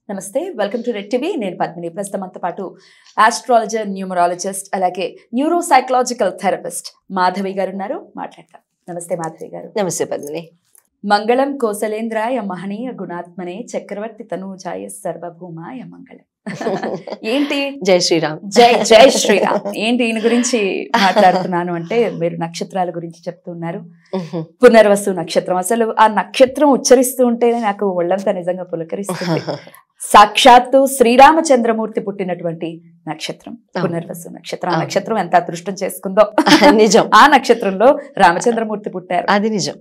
నమస్తే welcome to red TV నేను పద్మిని ప్రస్తుతం మనతో పాటు ఆస్ట్రాలజర్ న్యూమరాలజిస్ట్ అలాగే neuro psychological therapist Madhavi garu ఉన్నారు మాట్లాడతాం నమస్తే మాధవి గారు నమస్తే పద్మిని మంగళం కోసలేంద్రాయ మహనీయ గుణాత్మనే చక్రవర్తి తనూజాయ సర్వభూమాయ మంగళం ఏంటి జై శ్రీరామ్ జై జై శ్రీరామ్ ఏంటి ఈయన గురించి మాట్లాడుతున్నాను అంటే మీరు నక్షత్రాల గురించి చెప్తున్నారు పునర్వసు నక్షత్రం అసలు ఆ నక్షత్రం ఉచ్చరిస్తూ ఉంటేనే నాకు ఒళ్ళంతా నిజంగా పులకరిస్తుంది సాక్షాత్తు శ్రీరామచంద్రమూర్తి పుట్టినటువంటి నక్షత్రం పునర్వసు నక్షత్రం ఆ అవును. నక్షత్రం ఎంత అదృష్టం చేసుకుందో నిజం ఆ నక్షత్రంలో రామచంద్రమూర్తి పుట్టారు అది నిజం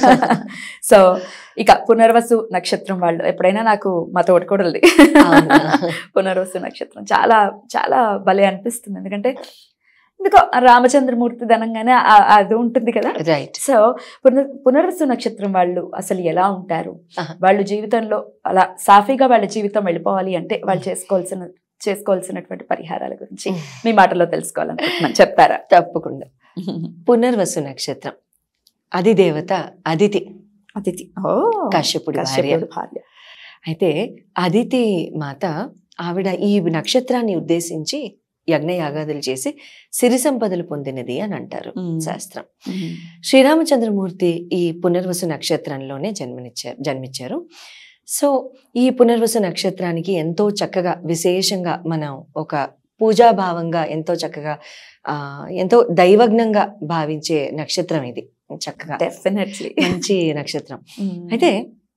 సో ఇక పునర్వసు నక్షత్రం వాళ్ళు ఎప్పుడైనా నాకు మా తోటకూడది అవునా? పునర్వసు నక్షత్రం చాలా చాలా భలే అనిపిస్తుంది ఎందుకంటే ఎందుకో ఆ రామచంద్రమూర్తి ధనంగానే ఆ- అది ఉంటుంది కదా రైట్ సో పునర్ పునర్వసు నక్షత్రం వాళ్ళు అసలు ఎలా ఉంటారు ఆహా. వాళ్ళు జీవితంలో అలా సాఫీగా వాళ్ళ జీవితం వెళ్ళిపోవాలి అంటే వాళ్ళు చేసుకోవాల్సిన చేసుకోవాల్సినటువంటి పరిహారాల గురించి మీ మాటలో తెలుసుకోవాలనుకుంటున్నాను చెప్తారా తప్పకుండా పునర్వసు నక్షత్రం అది దేవత అదితి అతిథి ఓ కశ్యపుడి భార్య కశ్యపుడు భార్య అయితే అదితి మాత ఆవిడ ఈ నక్షత్రాన్ని ఉద్దేశించి యజ్ఞయాగాదులు చేసి సిరి సంపదలు పొందినది అని అంటారు మ్మ్. శాస్త్రం మ్మ్. శ్రీరామచంద్రమూర్తి ఈ పునర్వసు నక్షత్రంలోనే జన్మనిచ్చారు జన్మించారు సో ఈ పునర్వసు నక్షత్రానికి ఎంతో చక్కగా విశేషంగా మనం ఒక పూజాభావంగా ఎంతో చక్కగా ఆ ఎంతో దైవజ్ఞంగా భావించే నక్షత్రం ఇది చక్కగా డెఫినెట్లీ మంచి నక్షత్రం అయితే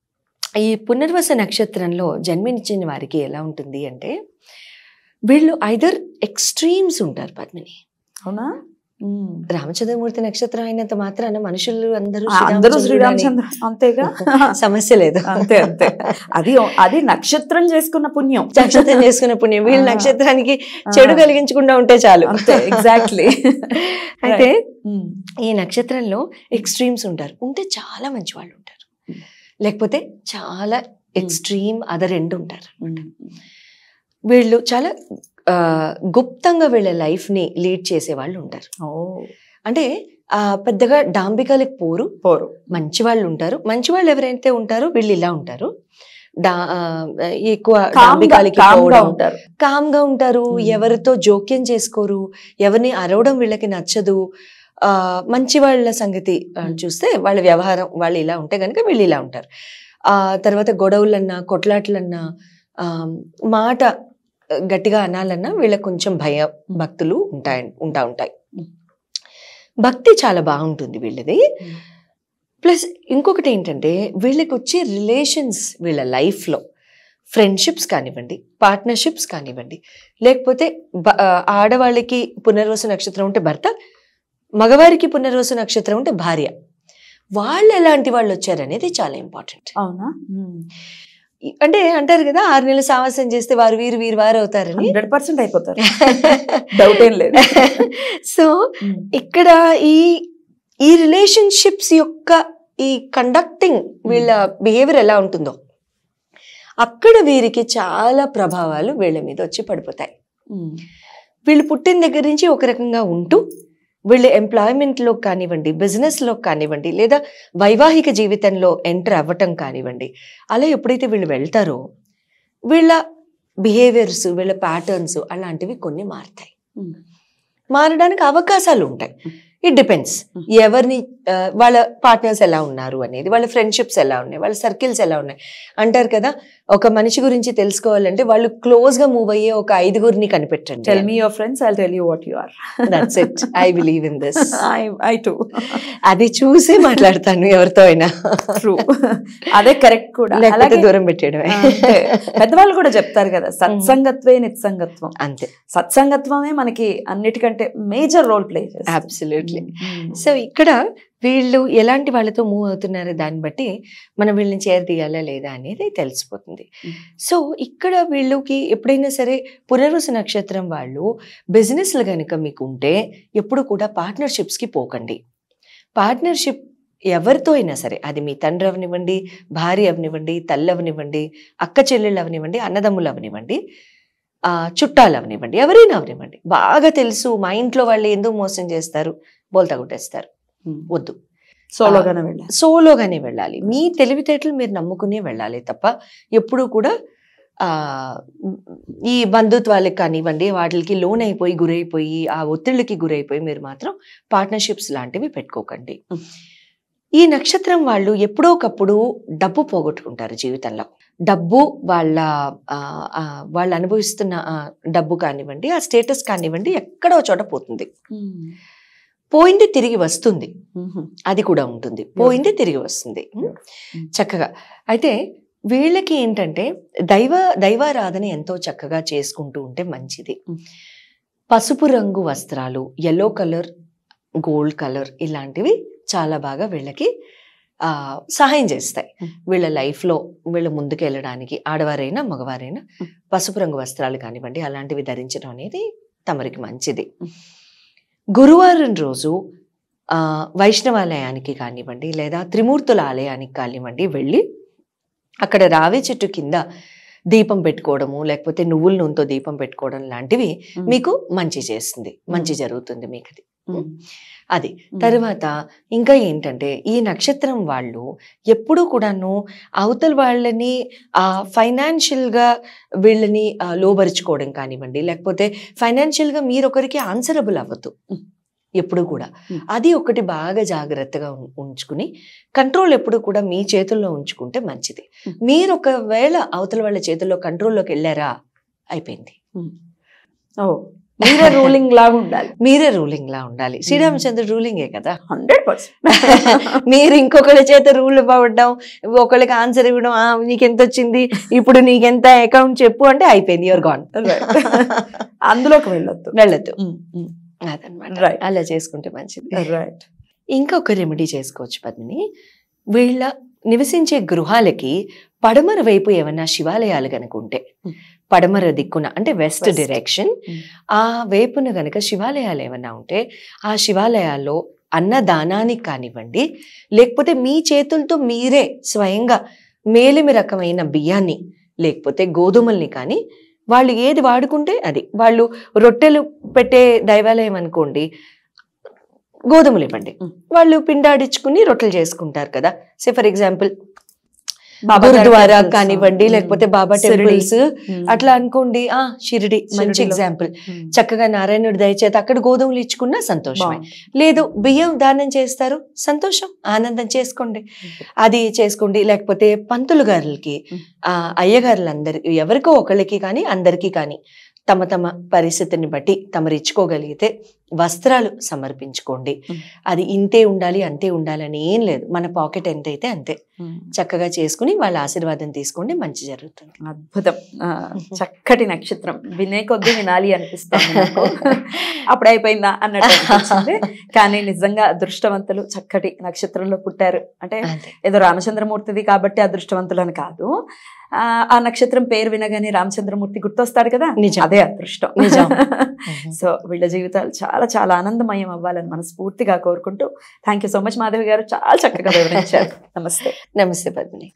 ఈ పునర్వస నక్షత్రంలో జన్మించిన వారికి ఎలా ఉంటుంది అంటే వీళ్ళు ఐదర్ ఎక్స్ట్రీమ్స్ ఉంటారు పద్మిని అవునా మ్మ్. రామచంద్రమూర్తి నక్షత్రం అయినంత మాత్రాన మనుషులు అందరూ ఆ, అందరూ శ్రీరామచంద్రుడు అని శ్రీరామచంద్ర అంతేగా సమస్య లేదు అంతే అంతే అది అది నక్షత్రం చేసుకున్న పుణ్యం నక్షత్రం చేసుకున్న పుణ్యం వీళ్ళ ఆ. నక్షత్రానికి ఆ, చెడు కలిగించకుండా ఉంటే చాలు అంతే ఎగ్జాక్ట్లీ అయితే ఈ నక్షత్రంలో ఎక్స్ట్రీమ్స్ ఉంటారు ఉంటే చాలా మంచి వాళ్ళు ఉంటారు Hmm. లేకపోతే చాలా ఎక్స్ట్రీమ్ అదర్ ఎండ్ ఉంటారు వీళ్ళు చాలా ఆ, గుప్తంగా వీళ్ళ లైఫ్ ని లీడ్ చేసే వాళ్ళు ఉంటారు ఓ అంటే ఆ, పెద్దగా డాంబికాలకు పోరు పోరు మంచి వాళ్ళు ఉంటారు మంచి వాళ్ళు ఎవరైతే ఉంటారో వీళ్ళు ఇలా ఉంటారు డా ఆ, ఎక్కువ కామ్గా డాంబికాలకి కామ్గా పోవడం ఉంటారు కామ్ గా ఉంటారు Hmm. ఎవరితో జోక్యం చేసుకోరు ఎవరిని అరవడం వీళ్ళకి నచ్చదు ఆ మంచి వాళ్ళ సంగతి ఆ, Hmm. చూస్తే వాళ్ళ వ్యవహారం వాళ్ళు ఇలా ఉంటే కనుక వీళ్ళు ఇలా ఉంటారు ఆ తర్వాత గొడవలన్నా కొట్లాటలన్నా ఆ, మాట గట్టిగా అనాలన్నా వీళ్ళకి కొంచెం భయ భక్తులు ఉంటాయి ఉంటా ఉంటాయి Hmm. భక్తి చాలా బాగుంటుంది వీళ్ళది Hmm. ప్లస్ ఇంకొకటి ఏంటంటే వీళ్ళకి వచ్చే రిలేషన్స్ వీళ్ళ లైఫ్లో ఫ్రెండ్షిప్స్ కానివ్వండి పార్ట్నర్షిప్స్ కానివ్వండి లేకపోతే బ- ఆ, ఆడవాళ్ళకి పునర్వసు నక్షత్రం ఉంటే భర్త మగవారికి పునర్వసు నక్షత్రం ఉంటే భార్య వాళ్ళు ఎలాంటి వాళ్ళు వచ్చారనేది చాలా ఇంపార్టెంట్ అవునా అంటే అంటారు కదా ఆరు నెలలు సావాసం చేస్తే వారు వీరు వీరు వారు అవుతారని హండ్రెడ్ పర్సెంట్ అయిపోతారు డౌట్ ఏం లేదు సో ఇక్కడ ఈ ఈ రిలేషన్షిప్స్ యొక్క ఈ కండక్టింగ్ వీళ్ళ బిహేవియర్ ఎలా ఉంటుందో అక్కడ వీరికి చాలా ప్రభావాలు వీళ్ళ మీద వచ్చి పడిపోతాయి వీళ్ళు పుట్టిన దగ్గర నుంచి ఒక రకంగా ఉంటూ వీళ్ళు ఎంప్లాయ్మెంట్లో కానివ్వండి బిజినెస్లో కానివ్వండి లేదా వైవాహిక జీవితంలో ఎంటర్ అవ్వటం కానివ్వండి అలా ఎప్పుడైతే వీళ్ళు వెళ్తారో వీళ్ళ బిహేవియర్స్ వీళ్ళ ప్యాటర్న్స్ అలాంటివి కొన్ని మారుతాయి మారడానికి అవకాశాలు ఉంటాయి ఇట్ డిపెండ్స్ Mm. ఎవరిని ఆ, వాళ్ళ పార్ట్నర్స్ ఎలా ఉన్నారు అనేది వాళ్ళ ఫ్రెండ్షిప్స్ ఎలా ఉన్నాయి వాళ్ళ సర్కిల్స్ ఎలా ఉన్నాయి అంటారు కదా ఒక మనిషి గురించి తెలుసుకోవాలంటే వాళ్ళు క్లోజ్ గా మూవ్ అయ్యే ఒక ఐదుగురిని టెల్ కనిపెట్టండి మీ your friends I tell you what you are that's it I believe in this I I to అది చూసి మాట్లాడతాను ఎవరితో అయినా ట్రూ అదే కరెక్ట్ కూడా లేకపోతే అలాగే దూరం పెట్టేయడమే అంతే. పెద్దవాళ్ళు కూడా చెప్తారు కదా సత్సంగత్వే నిత్సంగత్వం అంతే సత్సంగత్వమే మనకి అన్నిటికంటే మేజర్ రోల్ ప్లే చేస్తుంది అబ్సల్యూట్లీ సో ఇక్కడ వీళ్ళు ఎలాంటి వాళ్ళతో మూవ్ అవుతున్నారో దాన్ని బట్టి మనం వీళ్ళని చేరదీయాలా లేదా అనేది తెలిసిపోతుంది Mm. సో ఇక్కడ వీళ్ళకి ఎప్పుడైనా సరే పునర్వసు నక్షత్రం వాళ్ళు బిజినెస్లు కనుక మీకు ఉంటే ఎప్పుడు కూడా పార్ట్నర్షిప్స్కి పోకండి పార్ట్నర్షిప్ ఎవరితో అయినా సరే అది మీ తండ్రి అవనివ్వండి భార్య అవనివ్వండి తల్లి అవనివ్వండి అక్క చెల్లెళ్ళు అవనివ్వండి అన్నదమ్ములు అవనివ్వండి ఆ, చుట్టాలు అవనివ్వండి ఎవరైనా అవనివ్వండి బాగా తెలుసు మా ఇంట్లో వాళ్ళు ఎందుకు మోసం చేస్తారు బోల్తా కొట్టేస్తారు వద్దు సోలోగానే వెళ్ళాలి సోలోగానే వెళ్ళాలి మీ తెలివితేటలు మీరు నమ్ముకునే వెళ్ళాలి తప్ప ఎప్పుడూ కూడా ఆ ఈ బంధుత్వాలకు కానివ్వండి వాటికి లోన్ అయిపోయి గురైపోయి ఆ ఒత్తిళ్ళకి గురైపోయి మీరు మాత్రం పార్ట్నర్షిప్స్ లాంటివి పెట్టుకోకండి Mm. ఈ నక్షత్రం వాళ్ళు ఎప్పుడో ఒకప్పుడు డబ్బు పోగొట్టుకుంటారు జీవితంలో డబ్బు వాళ్ళ ఆ, ఆ, వాళ్ళు అనుభవిస్తున్న ఆ డబ్బు కానివ్వండి ఆ స్టేటస్ కానివ్వండి ఎక్కడో చోట పోతుంది పోయింది తిరిగి వస్తుంది అది కూడా ఉంటుంది పోయింది తిరిగి వస్తుంది Mm. చక్కగా అయితే వీళ్ళకి ఏంటంటే దైవ దైవారాధన ఎంతో చక్కగా చేసుకుంటూ ఉంటే మంచిది Mm. పసుపు రంగు వస్త్రాలు ఎల్లో కలర్ గోల్డ్ కలర్ ఇలాంటివి చాలా బాగా వీళ్ళకి ఆ, సహాయం చేస్తాయి Mm. వీళ్ళ లైఫ్లో వీళ్ళు ముందుకు వెళ్ళడానికి ఆడవారైనా మగవారైనా Mm. పసుపు రంగు వస్త్రాలు కానివ్వండి అలాంటివి ధరించడం అనేది తమరికి మంచిది Mm. గురువారం రోజు ఆ, వైష్ణవాలయానికి కానివ్వండి లేదా త్రిమూర్తుల ఆలయానికి కానివ్వండి వెళ్ళి అక్కడ రావి చెట్టు కింద దీపం పెట్టుకోవడము లేకపోతే నువ్వుల నూనెతో దీపం పెట్టుకోవడం లాంటివి మీకు మంచి చేస్తుంది మంచి జరుగుతుంది మీకు అది అది తర్వాత ఇంకా ఏంటంటే ఈ నక్షత్రం వాళ్ళు ఎప్పుడూ కూడాను అవతల వాళ్ళని ఆ ఫైనాన్షియల్గా వీళ్ళని ఆ, లోబరుచుకోవడం కానివ్వండి లేకపోతే ఫైనాన్షియల్గా మీరు ఒకరికి ఆన్సరబుల్ అవ్వద్దు Mm. ఎప్పుడు కూడా Mm. అది ఒకటి బాగా జాగ్రత్తగా ఉం- ఉంచుకుని కంట్రోల్ ఎప్పుడు కూడా మీ చేతుల్లో ఉంచుకుంటే మంచిది Mm. మీరు ఒకవేళ అవతల వాళ్ళ చేతుల్లో కంట్రోల్లోకి వెళ్ళారా అయిపోయింది ఓ మీరే రూలింగ్ లాగా ఉండాలి మీరే రూలింగ్ లా ఉండాలి శ్రీరామచంద్రుడు రూలింగే కదా హండ్రెడ్ పర్సెంట్ మీరు ఇంకొకరి చేత రూల్ ఇవ్వడం ఒకళ్ళకి ఆన్సర్ ఇవ్వడం "ఆ, నీకెంత వచ్చింది ఇప్పుడు నీకెంత అకౌంట్ చెప్పు అంటే అయిపోయింది యువర్ గాన్ అందులోకి వెళ్ళొద్దు వెళ్ళొద్దు అదనమాట Right. అలా చేసుకుంటే మంచిది రైట్ ఇంకొక రెమెడీ చేసుకోవచ్చు పద్మిని వీళ్ళ నివసించే గృహాలకి పడమర వైపు ఏమన్నా శివాలయాలు గనుక ఉంటే Hmm. పడమర దిక్కున అంటే వెస్ట్ West. Direction Hmm. ఆ వైపున గనక శివాలయాలు ఏమన్నా ఉంటే ఆ శివాలయాల్లో అన్నదానానికి కానివ్వండి లేకపోతే మీ చేతులతో మీరే స్వయంగా మేలిమి రకమైన బియ్యాన్ని లేకపోతే గోధుమల్ని కానీ వాళ్ళు ఏది వాడుకుంటే అది వాళ్ళు రొట్టెలు పెట్టే దైవాలయం అనుకోండి గోధుమలు ఇవ్వండి Mm. వాళ్ళు పిండాడించుకుని రొట్టెలు చేసుకుంటారు కదా సే ఫర్ ఎగ్జాంపుల్ బాబా గారి గురుద్వారా temples. కానివ్వండి Mm. లేకపోతే బాబా షిరిడి. Temples Mm. అట్లా అనుకోండి ఆ షిరిడి మంచి షిరిడిలో. Example Mm. చక్కగా నారాయణుడి దయచేత అక్కడ గోధుమలు ఇచ్చుకున్నా సంతోషమే బాగుంది. లేదు బియ్యం దానం చేస్తారు సంతోషం ఆనందం చేసుకోండి అది చేసుకోండి లేకపోతే పంతులు గారులకి Mm. ఆ అయ్యగారులందరి ఎవరికో ఒకళ్ళకి కానీ అందరికీ కానీ తమ తమ పరిస్థితిని బట్టి తమరు ఇచ్చుకోగలిగితే వస్త్రాలు సమర్పించుకోండి Mm. అది ఇంతే ఉండాలి అంతే ఉండాలి అని ఏం లేదు మన పాకెట్ ఎంత అయితే అంతే Mm. చక్కగా చేసుకుని వాళ్ళ ఆశీర్వాదం తీసుకోండి మంచి జరుగుతుంది అద్భుతం ఆ, చక్కటి నక్షత్రం వినే కొద్దీ వినాలి అనిపిస్తుంది నాకు. అప్పుడు అయిపోయిందా అన్నట్టు అనిపించింది కానీ నిజంగా అదృష్టవంతులు చక్కటి నక్షత్రంలో పుట్టారు అంటే అంతే ఏదో రామచంద్రమూర్తిది కాబట్టి అదృష్టవంతులు అని కాదు ఆ, ఆ నక్షత్రం పేరు వినగానే రామచంద్రమూర్తి గుర్తొస్తాడు కదా నిజం. అదే అదృష్టం నిజం. సో వీళ్ళ జీవితాలు చాలా చాలా ఆనందమయం అవ్వాలని మనస్ఫూర్తిగా కోరుకుంటూ thank you so much Madhavi garu చాలా చక్కగా వివరించారు నమస్తే నమస్తే పద్మిని